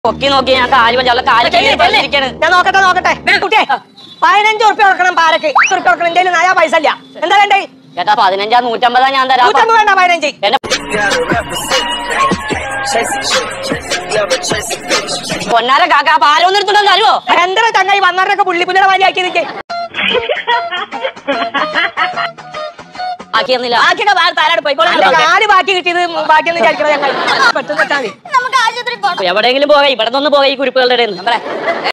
പൊക്കി നോക്കി ഞാൻ കാല് വല്ല കാല് കീറി പറിച്ചിരിക്കാണ്. ഞാൻ നോക്കട്ടെ നോക്കട്ടെ കുട്ടിയെ പതിനഞ്ച് ഉറുപ്പ്യ കൊടുക്കണം പാരക്ക് ഉറുപ്പ്യ കൊടുക്കണം എന്റെ നയാ പൈസ ഇല്ല എന്താ വേണ്ടേ ചേട്ടാ പതിനഞ്ചാ നൂറ്റമ്പതാ ഞാൻ തരാം നൂറ്റമ്പത് വേണ്ട പതിനഞ്ച് എന്നെ പൊന്നാര കാക്ക പാലൊന്നും എടുത്തിട്ടുണ്ടോ തരുവോ എന്താ ചങ്ങായി വന്നവരൊക്കെ പുള്ളി പുള്ളിയുടെ വലിയാക്കി നിൽക്കേ ആക്കിയെന്നില്ല ബാക്കിയൊക്കെ വേറെ താരാട് പോയിക്കോളാം കാല് ബാക്കി കിട്ടിയത് ബാക്കിയൊന്നും വിചാരിക്കണം ഞങ്ങൾ പെട്ടെന്ന് വെച്ചാൽ മതി നമുക്ക് ആശുപത്രി പോകണം എവിടെയെങ്കിലും പോകാം ഇവിടെ നിന്ന് പോകാം ഈ കുരിപ്പുകളുടെ ഇടയിൽ നിന്ന്.